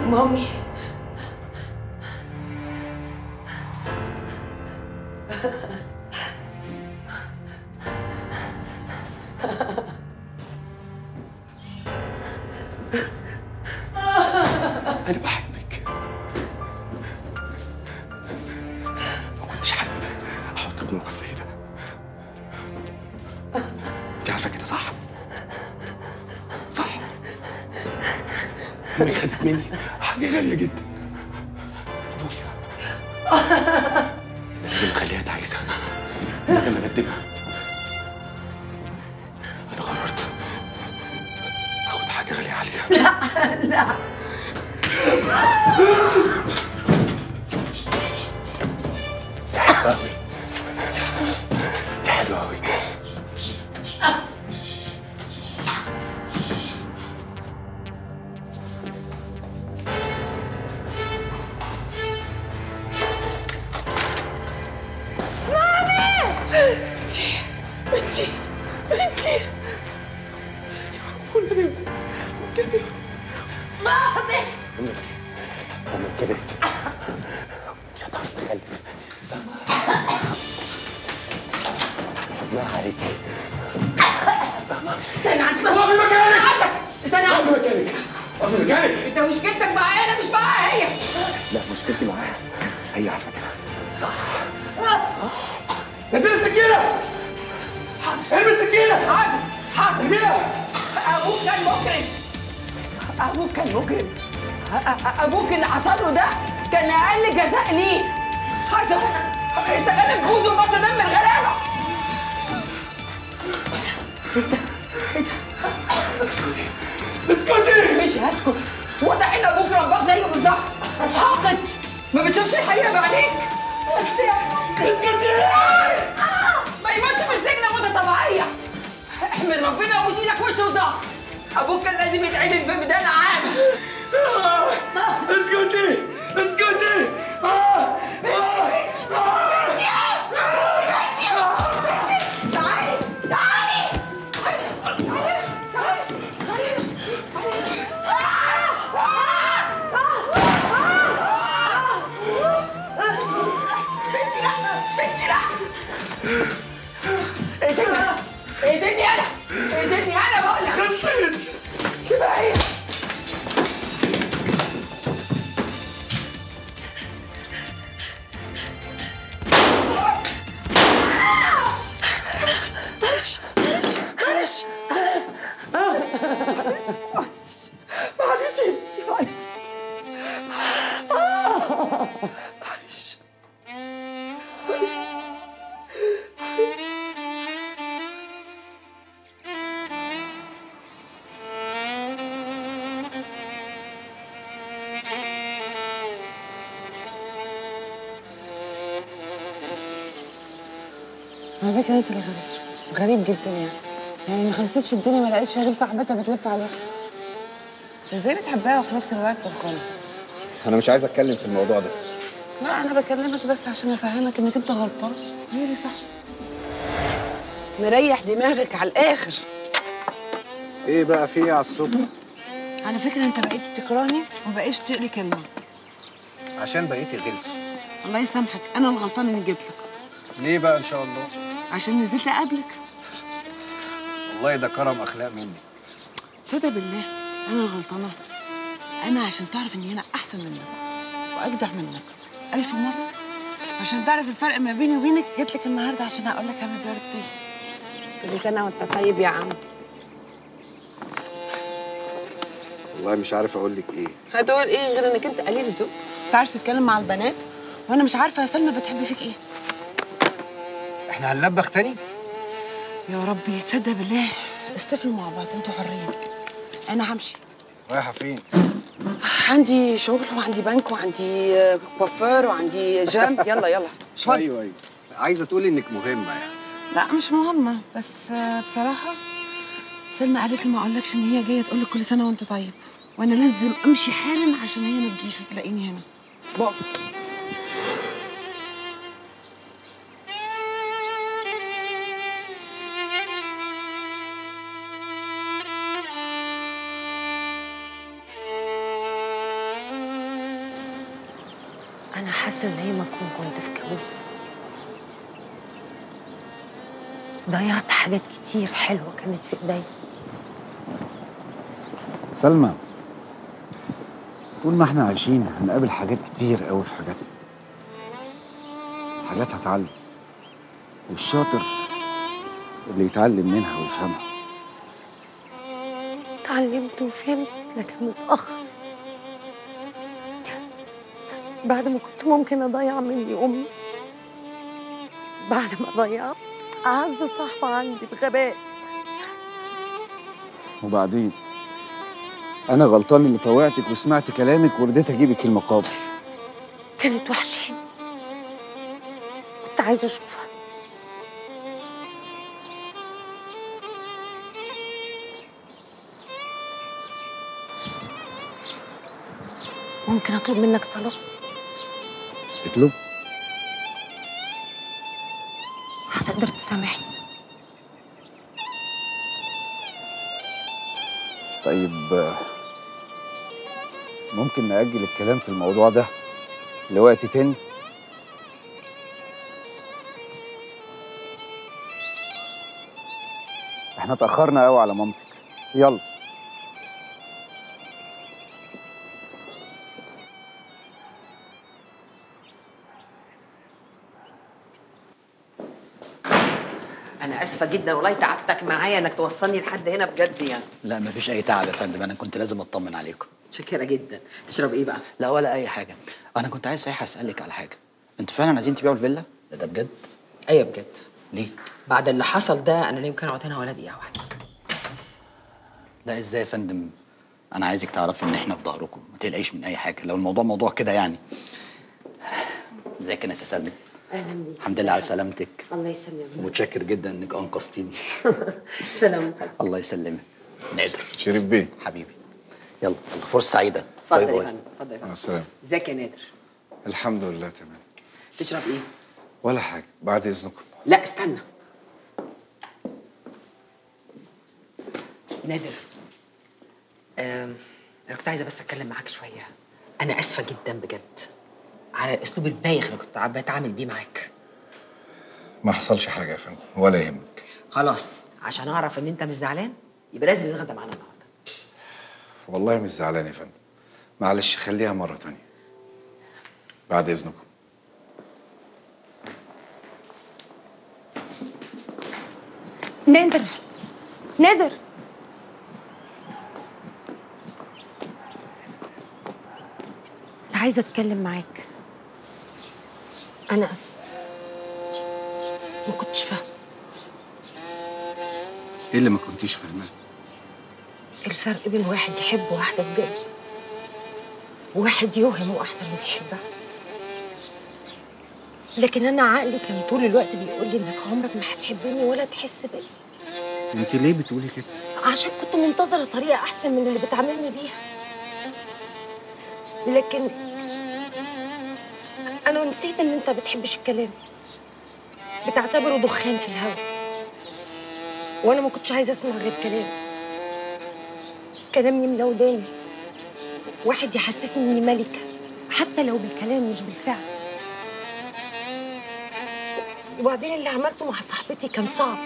مامي انا بحبك ما كنتش حابب احطك في موقف زي ده انت عارفه كده صح صح امك خدت مني حاجه غاليه جدا ابويا لازم اخليها تعيسه لازم اندمها انا قررت اخد حاجه غاليه عليها لا لا دي حلوه قوي دي حلوه قوي انتي انتي انتي والنبي والنبي مامي امك امك كبرت مش هتعرف تخلف حزنها عليكي استنى عندك اقفي مكانك استنى اقفي عندك مكانك اقفي مكانك انت مشكلتك معايا انا مش معاها هي لا مشكلتي معاها هي عارفه كده صح صح نزل السكينه ارمي السكينه حاضر حاضر ارميها ابوك كان مجرم ابوك كان مجرم أ- أ- ابوك اللي حصل له ده كان اقل جزاء ليه عايزه أقول لك، استغل نفوذه وبص دم الغلابه اسكتي اسكتي مش هسكت واضح ان ابوك رباك زيه بالظبط حاقد ما بتشوفش الحقيقه بعينيك اسكتي ما يموتش في السجن موتة طبيعية احمد ربنا وبوس ايدك وشه وضهر ابوك كان لازم يتعدل في ميدان عام اسكتي اسكتي آه! آه! تعالي تعالي بنتي لا بنتي لا ايديني ايديني انا ايديني انا بقول لك خفيت سيبها هي معلش معلش معلش معلش انتي معلش آه، معلش معلش معلش على فكرة انت اللي غريب غريب جدا يعني يعني ما خلصتش الدنيا ما لقيتش غير صاحبتها بتلف عليها انت ازاي بتحبها وفي نفس الوقت بتخونها انا مش عايز اتكلم في الموضوع ده لا انا بكلمك بس عشان افهمك انك انت غلطان هي اللي صح مريح دماغك على الاخر ايه بقى في ايه على الصبح على فكرة انت بقيت تكرهني وما بقيتش تقلي كلمة عشان بقيتي غلسه الله يسامحك انا الغلطان اني جيت لك ليه بقى ان شاء الله عشان نزلت اقابلك والله ده كرم اخلاق مني تصدق بالله انا الغلطانه انا عشان تعرف اني انا احسن منك واجدع منك الف مره عشان تعرف الفرق ما بيني وبينك جيت لك النهارده عشان اقول لك هابي بيرثدي كل سنه وانت طيب يا عم والله مش عارف اقول لك ايه هتقول ايه غير انك انت قليل الذوق ما تعرفش تتكلم مع البنات وانا مش عارفه يا سلمى بتحب فيك ايه احنا هنلبخ تاني يا ربي تصدق بالله استفلوا مع بعض انتوا حرين انا همشي رايحه فين عندي شغل وعندي بنك وعندي آه، كوافير وعندي جيم يلا يلا مش فاضي ايوه ايوه عايزه تقولي انك مهمه يعني لا مش مهمة بس آه، بصراحة سلمى قالت لي ما اقولكش ان هي جاية تقول لك كل سنة وانت طيب وانا لازم امشي حالا عشان هي ما تجيش وتلاقيني هنا باي أنا حاسة زي ما أكون كنت في كابوس ضيعت حاجات كتير حلوة كانت في إيديا سلمى طول ما احنا عايشين هنقابل حاجات كتير قوي في حاجاتنا حاجات هتعلم والشاطر اللي يتعلم منها ويفهمها اتعلمت وفهمت لكن متأخر بعد ما كنت ممكن أضيع مني أمي بعد ما ضيعت أعز صاحبة عندي بغباء وبعدين انا غلطان اللي طوعتك وسمعت كلامك ورضيت اجيبك المقابر كانت وحشاني كنت عايزة أشوفها ممكن أطلب منك طلب اطلب هتقدر تسامحني طيب آه، ممكن نأجل الكلام في الموضوع ده لوقت تاني احنا اتأخرنا قوي على مامتك يلا انا اسفه جدا والله تعبتك معايا انك توصلني لحد هنا بجد يعني لا مفيش اي تعب يا فندم انا كنت لازم اطمن عليكم شاكره جدا تشرب ايه بقى لا ولا اي حاجه انا كنت عايز صحيح اسالك على حاجه انتوا فعلا عايزين تبيعوا الفيلا ده, ده بجد ايوه بجد ليه بعد اللي حصل ده انا لا يمكن اقعد هنا ولا دقيقه واحده لا ازاي يا فندم انا عايزك تعرفي ان احنا في ظهركم ما تقلقيش من اي حاجه لو الموضوع موضوع كده يعني ازيك يا ناس سلمى أهلا بيك الحمد لله على سلامتك الله يسلمك متشكر جدا انك انقذتيني سلامتك الله يسلمك نادر شريف بيه حبيبي يلا يلا فرصه سعيده باي اتفضل يا باي. فندم اتفضل يا مع فندم السلامة ازيك يا نادر الحمد لله تمام تشرب ايه ولا حاجة بعد إذنكم لا استنى نادر أم، انا كنت عايزه بس اتكلم معاك شويه انا اسفه جدا بجد على الاسلوب البايخ اللي كنت بتعامل بيه معاك ما حصلش حاجة يا فندم ولا يهمك خلاص عشان اعرف ان انت مش زعلان يبقى لازم تتغدى معانا النهارده والله مش زعلان يا فندم معلش خليها مرة تانية بعد إذنكم نادر نادر كنت عايزة أتكلم معاك أنا آسفة ما كنتش فاهمة ايه اللي ما كنتيش فاهماه الفرق بين واحد يحب واحدة بجد وواحد يوهم واحدة إنه بيحبها لكن أنا عقلي كان طول الوقت بيقول لي إنك عمرك ما هتحبني ولا تحس بيا انت ليه بتقولي كده عشان كنت منتظرة طريقة أحسن من اللي بتعاملني بيها لكن أنا نسيت إن أنت بتحبش الكلام بتعتبره دخان في الهواء وأنا ما كنتش عايزة أسمع غير كلام كلام يملى وداني واحد يحسسني إني ملكة حتى لو بالكلام مش بالفعل وبعدين اللي عملته مع صاحبتي كان صعب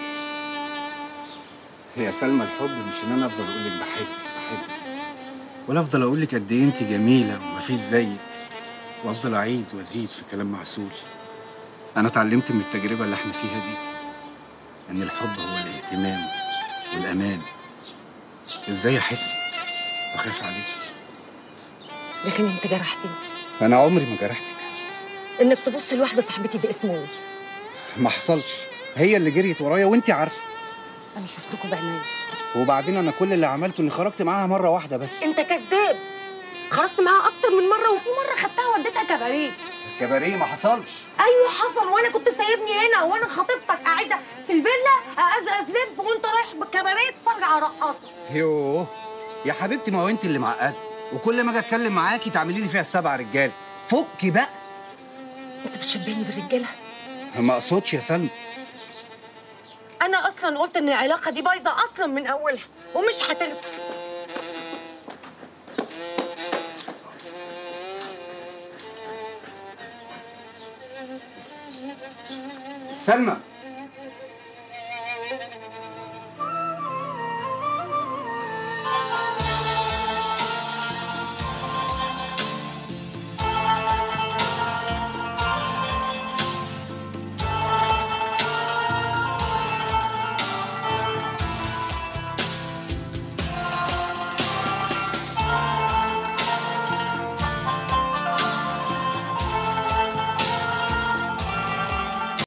هي سلمى الحب مش ان انا افضل اقول لك بحب بحب ولا افضل اقول لك قد ايه انت جميله ومفيش زيك وافضل اعيد وازيد في كلام معسول انا اتعلمت من التجربه اللي احنا فيها دي ان الحب هو الاهتمام والامان ازاي احسك واخاف عليك لكن أنت جرحتني انا عمري ما جرحتك إنك تبص لواحدة صاحبتي ده اسمه إيه؟ ما حصلش هي اللي جريت ورايا وانت عارفه أنا شفتكوا بعيني وبعدين انا كل اللي عملته اني خرجت معاها مره واحده بس أنت كذاب خرجت معاها أكتر من مرة وفي مرة خدتها وديتها كباريه كباريه ما حصلش أيوه حصل وأنا كنت سايبني هنا وأنا خطيبتك قاعدة في الفيلا أزقز لب وأنت رايح بالكباريه تتفرج على رقاصة يوه يا حبيبتي ما هو انت اللي معقده وكل ما اجي اتكلم معاكي تعملي لي فيها السبع رجال فكي بقى أنت بتشبهني بالرجالة ما اقصدش يا سلمى أنا أصلا قلت إن العلاقة دي بايظة أصلا من أولها ومش هتنفع سلمى